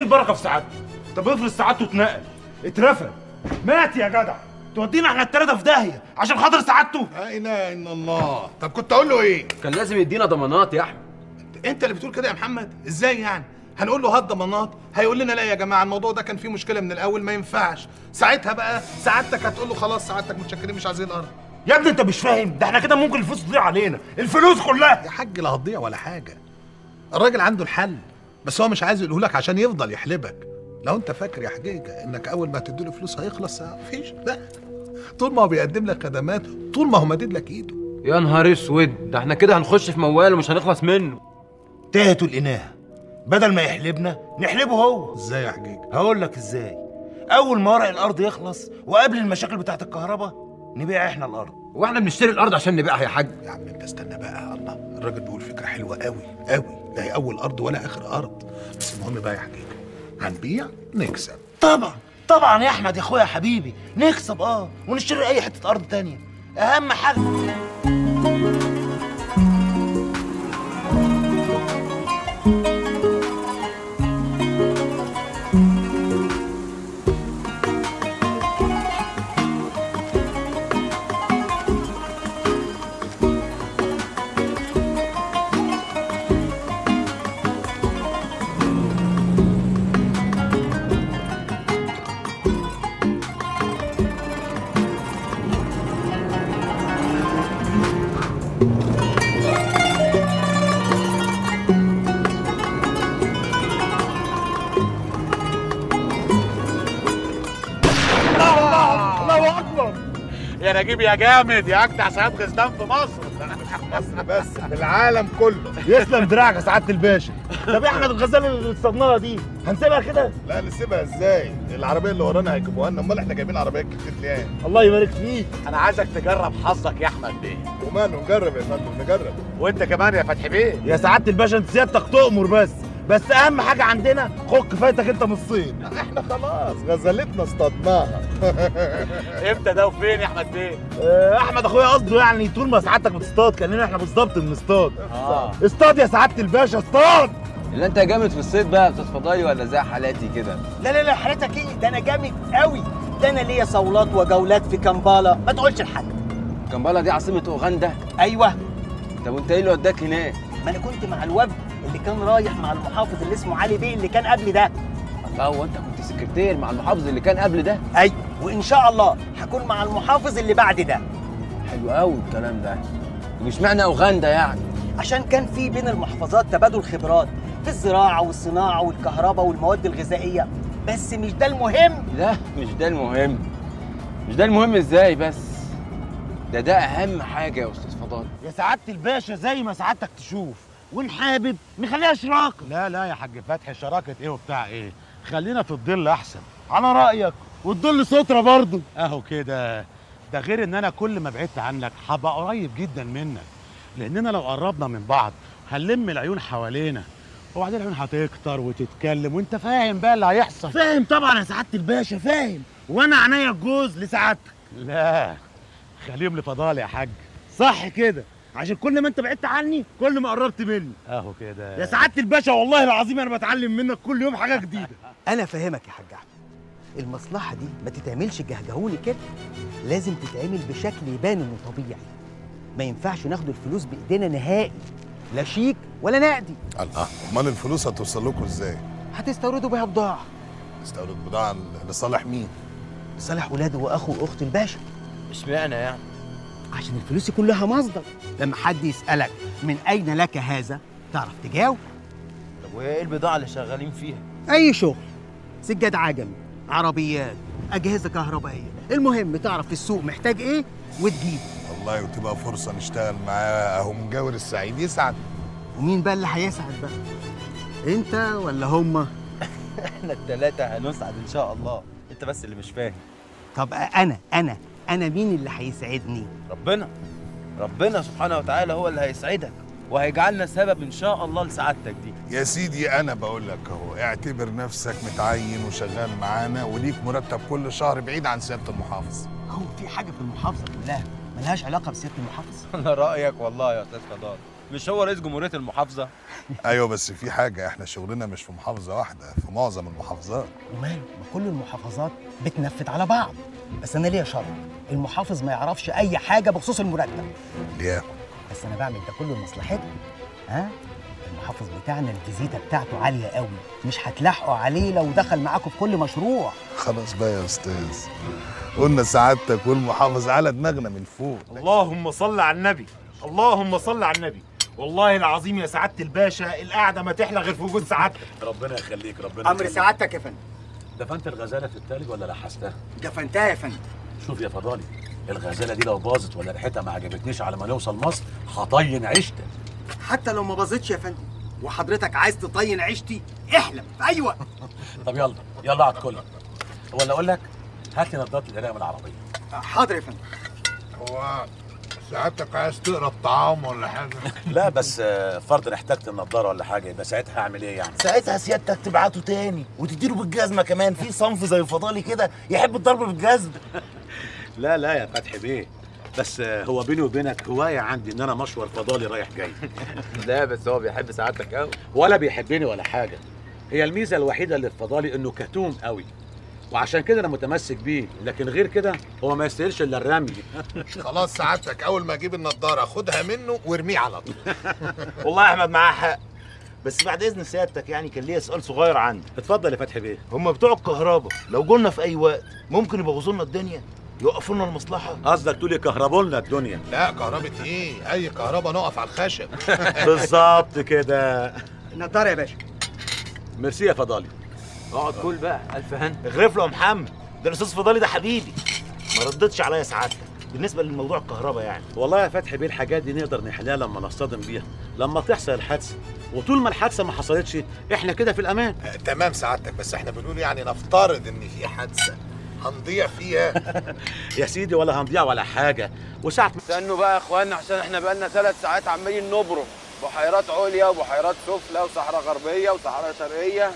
البركه في سعادته طب افرض سعادته اتنقل اترفد مات يا جدع تودينا احنا التلاته في داهيه عشان خاطر سعادته لا اله الا الله طب كنت اقول له ايه كان لازم يدينا ضمانات يا احمد انت اللي بتقول كده يا محمد ازاي يعني هنقول له هات ضمانات هيقول لنا لا يا جماعه الموضوع ده كان فيه مشكله من الاول ما ينفعش ساعتها بقى سعادتك هتقول له خلاص سعادتك متشكرين مش عايزين الارض يا ابني انت مش فاهم ده احنا كده ممكن الفلوس تضيع علينا الفلوس كلها يا حاج لا هتضيع ولا حاجه الراجل عنده الحل بس هو مش عايز يقوله لك عشان يفضل يحلبك لو انت فاكر يا حجيجه انك اول ما تديله فلوس هيخلص مفيش لا طول ما هو بيقدم لك خدمات طول ما هو مدد لك ايده يا نهار اسود ده احنا كده هنخش في موال ومش هنخلص منه تهتوا الإناث بدل ما يحلبنا نحلبه هو ازاي يا حجيجه هقول لك ازاي اول ما ورق الارض يخلص وقبل المشاكل بتاعت الكهرباء نبيع احنا الارض واحنا بنشتري الارض عشان نبيعها يا حاج يا عم انت استنى بقى الله الراجل بيقول فكره حلوه قوي قوي لا هي اول ارض ولا اخر ارض بس المهم بقى يا حجيجه هنبيع نكسب طبعا طبعا يا احمد يا اخويا حبيبي نكسب اه ونشتري اي حته ارض تانية اهم حاجه الله اكبر يا نجيب يا جامد يا اجدع سياد غزلان في مصر مصر بس في العالم كله يسلم دراعك يا سعاده الباشا طب يا احمد الغزاله اللي اتصدناها دي هنسيبها كده لا نسيبها ازاي العربيه اللي ورانا هيجيبوها لنا امال احنا جايبين عربيات كتير ليه الله يبارك فيك انا عايزك تجرب حظك يا احمد بيه وماله نجرب يا فندم نجرب وانت كمان يا فتحي بيه يا سعاده الباشا انت سيادتك تؤمر بس بس اهم حاجه عندنا خد كفايتك انت من الصين احنا خلاص غزلتنا اصطدناها امتى ده وفين يا احمد بيه آه، احمد اخويا قصده يعني طول ما سعادتك بتصطاد كاننا احنا بالظبط بنصطاد اه اصطاد يا سعاده الباشا اصطاد اللي انت جامد في الصيد بقى يا استاذ فضاي ولا زي حالاتي كده لا لا لا حضرتك ايه ده انا جامد قوي ده انا ليا صولات وجولات في كامبالا ما تقولش لحد كامبالا دي عاصمه اوغندا ايوه طب وانت ايه اللي وداك هناك ما انا كنت مع الوفد اللي كان رايح مع المحافظ اللي اسمه علي بيه اللي كان قبل ده الله هو انت كنت سكرتير مع المحافظ اللي كان قبل ده ايوه وان شاء الله هكون مع المحافظ اللي بعد ده حلو قوي الكلام ده ومش معنى اوغندا يعني عشان كان في بين المحافظات تبادل خبرات في الزراعه والصناعه والكهرباء والمواد الغذائيه بس مش ده المهم لا مش ده المهم مش ده المهم ازاي بس ده ده اهم حاجه يا استاذ فضال يا سعاده الباشا زي ما سعادتك تشوف وان حابب نخليها شراكه لا لا يا حاج فتحي شراكه ايه وبتاع ايه خلينا في الظل احسن على رايك وتضل ستره برضه اهو كده ده غير ان انا كل ما بعدت عنك هبقى قريب جدا منك لاننا لو قربنا من بعض هنلم العيون حوالينا وبعدين العيون هتكتر وتتكلم وانت فاهم بقى اللي هيحصل فاهم طبعا يا سعاده الباشا فاهم وانا عينيا الجوز لسعادتك لا خليهم لفضال يا حاج صح كده عشان كل ما انت بعدت عني كل ما قربت مني اهو كده يا سعاده الباشا والله العظيم انا بتعلم منك كل يوم حاجه جديده انا فاهمك يا حاج احمد المصلحه دي ما تتعملش جهجهوني كده لازم تتعمل بشكل يبان انه طبيعي ما ينفعش ناخد الفلوس بايدينا نهائي لا شيك ولا نقدي الله امال الفلوس هتوصل لكم ازاي هتستوردوا بيها بضاعه استورد بضاعه لصالح مين لصالح ولاده واخو واخت الباشا اشمعنى يعني عشان الفلوس يكون لها مصدر لما حد يسالك من اين لك هذا تعرف تجاوب طب وايه البضاعه اللي شغالين فيها اي شغل سجاد عجمي عربيات اجهزه كهربائيه المهم تعرف السوق محتاج ايه وتجيب والله وتبقى فرصه نشتغل معاه اهو مجاور السعيد يسعد ومين بقى اللي هيسعد بقى انت ولا هما احنا التلاتة هنسعد ان شاء الله انت بس اللي مش فاهم طب انا انا انا مين اللي هيسعدني ربنا ربنا سبحانه وتعالى هو اللي هيسعدك وهيجعلنا سبب ان شاء الله لسعادتك دي يا سيدي انا بقول لك اهو اعتبر نفسك متعين وشغال معانا وليك مرتب كل شهر بعيد عن سياده المحافظ هو في حاجه في المحافظه كلها ملهاش علاقه بسياده المحافظ انا رايك والله يا استاذ فضال مش هو رئيس جمهوريه المحافظه ايوه بس في حاجه احنا شغلنا مش في محافظه واحده في معظم المحافظات وماله ما كل المحافظات بتنفذ على بعض بس انا ليا شرط المحافظ ما يعرفش اي حاجه بخصوص المرتب ليه بس انا بعمل ده كله لمصلحتكم ها المحافظ بتاعنا الفيزيتا بتاعته عاليه قوي مش هتلاحقوا عليه لو دخل معاكم في كل مشروع خلاص بقى يا استاذ قلنا سعادتك والمحافظ على دماغنا من فوق اللهم صل على النبي اللهم صل على النبي والله العظيم يا سعاده الباشا القعده ما تحلى غير في وجود سعادتك ربنا يخليك ربنا امر يخليك. سعادتك يا فندم دفنت الغزاله في التلج ولا لحستها دفنتها يا فندم شوف يا فضالي الغزاله دي لو باظت ولا ريحتها ما عجبتنيش على ما نوصل مصر هطين عيشتك حتى لو ما باظتش يا فندم وحضرتك عايز تطين عيشتي احلم في اي وقت طب يلا يلا اقعد كلها ولا اقول لك هات لي نضاره القرايه من العربيه حاضر يا فندم هو سعادتك عايز تقرا الطعام ولا حاجه لا بس آه، فرض ان احتجت النضاره ولا حاجه يبقى ساعتها هعمل ايه يعني ساعتها سيادتك تبعته تاني وتديله بالجزمه كمان في صنف زي الفضالي كده يحب الضرب بالجزم لا لا يا فتحي بيه بس آه، هو بيني وبينك هوايه عندي ان انا مشوار فضالي رايح جاي لا بس هو بيحب سعادتك قوي ولا بيحبني ولا حاجه هي الميزه الوحيده اللي في فضالي انه كتوم قوي وعشان كده انا متمسك بيه لكن غير كده هو ما يستاهلش الا الرمي خلاص سعادتك اول ما اجيب النضاره خدها منه وارميه على طول والله يا احمد معاه حق بس بعد اذن سيادتك يعني كان ليا سؤال صغير عندي اتفضل يا فتحي بيه هم بتوع الكهرباء لو قلنا في اي وقت ممكن يبوظوا لنا الدنيا يوقفوا لنا المصلحه قصدك تقول يكهربوا لنا الدنيا لا كهربة ايه اي كهرباء نقف على الخشب بالظبط كده النضاره يا باشا ميرسي يا فضالي اقعد كل بقى الف هنا اغرف له يا محمد ده الاستاذ فضالي ده حبيبي ما ردتش عليا سعادتك بالنسبه للموضوع الكهرباء يعني والله يا فتحي بيه الحاجات دي نقدر نحلها لما نصطدم بيها لما تحصل الحادثه وطول ما الحادثه ما حصلتش احنا كده في الامان آه، تمام سعادتك بس احنا بنقول يعني نفترض ان في حادثه هنضيع فيها يا سيدي ولا هنضيع ولا حاجه وساعه ما- استنوا بقى يا اخوانا عشان احنا بقالنا ثلاث ساعات عمالين نبرم بحيرات عليا وبحيرات سفلى وصحراء غربيه وصحراء شرقيه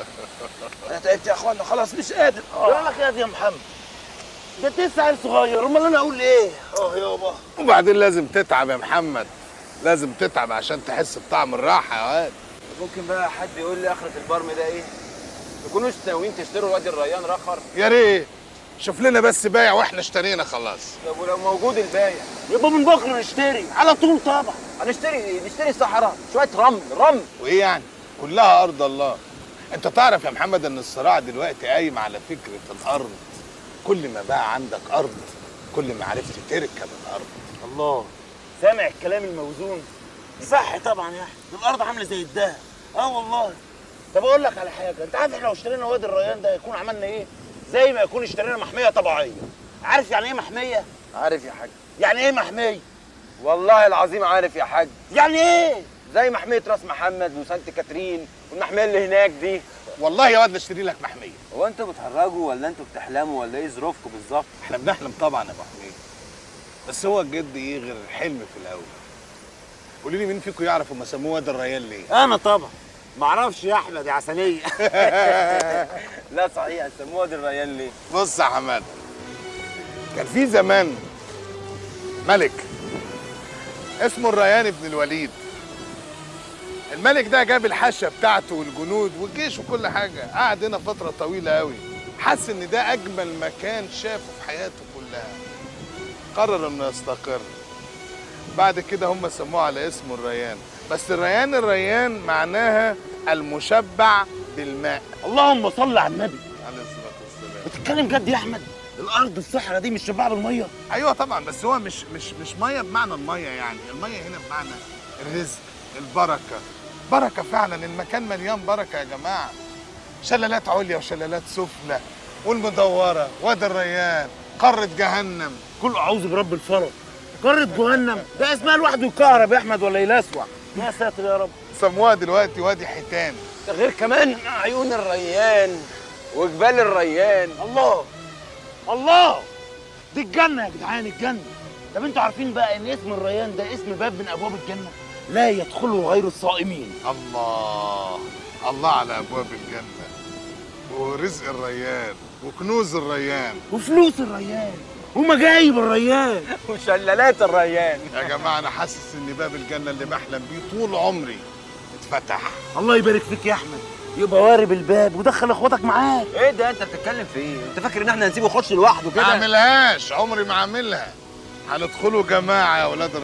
انا تعبت يا اخوانا خلاص مش قادر يقول لك يا دي يا محمد ده انت لسه عيل صغير امال انا اقول ايه اه يابا وبعدين لازم تتعب يا محمد لازم تتعب عشان تحس بطعم الراحه يا واد ممكن بقى حد يقول لي اخره البرم ده ايه تكونوش ناويين تشتروا وادي الريان رخر يا ريت شوف لنا بس بايع واحنا اشترينا خلاص طب ولو موجود البايع يبقى من بكره نشتري على طول طبعا هنشتري ايه نشتري صحراء شويه رمل رمل وايه يعني كلها ارض الله انت تعرف يا محمد ان الصراع دلوقتي قايم على فكره الارض كل ما بقى عندك ارض كل ما عرفت تركب الارض الله سامع الكلام الموزون صح طبعا يا احمد الارض عامله زي الدهب اه والله طب اقول لك على حاجه انت عارف احنا لو اشترينا وادي الريان ده هيكون عملنا ايه زي ما يكون اشترينا محميه طبيعيه عارف يعني ايه محميه عارف يا حاج يعني ايه محميه والله العظيم عارف يا حاج يعني ايه زي محميه راس محمد وسانت كاترين والمحميه اللي هناك دي والله يا واد نشتري لك محميه هو انتوا بتهرجوا ولا انتوا بتحلموا ولا ايه ظروفكم بالظبط احنا بنحلم طبعا يا ابو حميد بس هو الجد ايه غير الحلم في الاول قولوا لي مين فيكم يعرف هم سموه واد الريان ليه انا طبعا معرفش يا احمد يا عسليه لا صحيح سموها وادي الريان ليه بص يا حماد كان في زمان ملك اسمه الريان بن الوليد الملك ده جاب الحاشة بتاعته والجنود والجيش وكل حاجة قعد هنا فترة طويلة قوي حس ان ده اجمل مكان شافه في حياته كلها قرر انه يستقر بعد كده هم سموه على اسمه الريان بس الريان الريان معناها المشبع بالماء اللهم صل على النبي عليه الصلاة والسلام بتتكلم جد يا احمد الارض الصحراء دي مش شبعه بالميه ايوه طبعا بس هو مش مش مش ميه بمعنى الميه يعني الميه هنا بمعنى الرزق البركه بركه فعلا المكان مليان بركه يا جماعه شلالات عليا وشلالات سفلى والمدوره وادي الريان قاره جهنم كل اعوذ برب الفلق قارة جهنم ده اسمها لوحده يكهرب يا احمد ولا يلسوع يا ساتر يا رب سموها دلوقتي وادي حيتان ده غير كمان عيون الريان وجبال الريان الله الله دي الجنه يا جدعان الجنه طب انتوا عارفين بقى ان اسم الريان ده اسم باب من ابواب الجنه لا يدخله غير الصائمين الله الله على ابواب الجنه ورزق الريان وكنوز الريان وفلوس الريان ومجايب الريان وشلالات الريان يا جماعه انا حاسس ان باب الجنه اللي بحلم بيه طول عمري اتفتح الله يبارك فيك يا احمد يبقى وارب الباب ودخل اخواتك معاك ايه ده انت بتتكلم في ايه انت فاكر ان احنا هنسيبه يخش لوحده ما كده اعملهاش عمري ما اعملها هندخلوا جماعه يا ولاد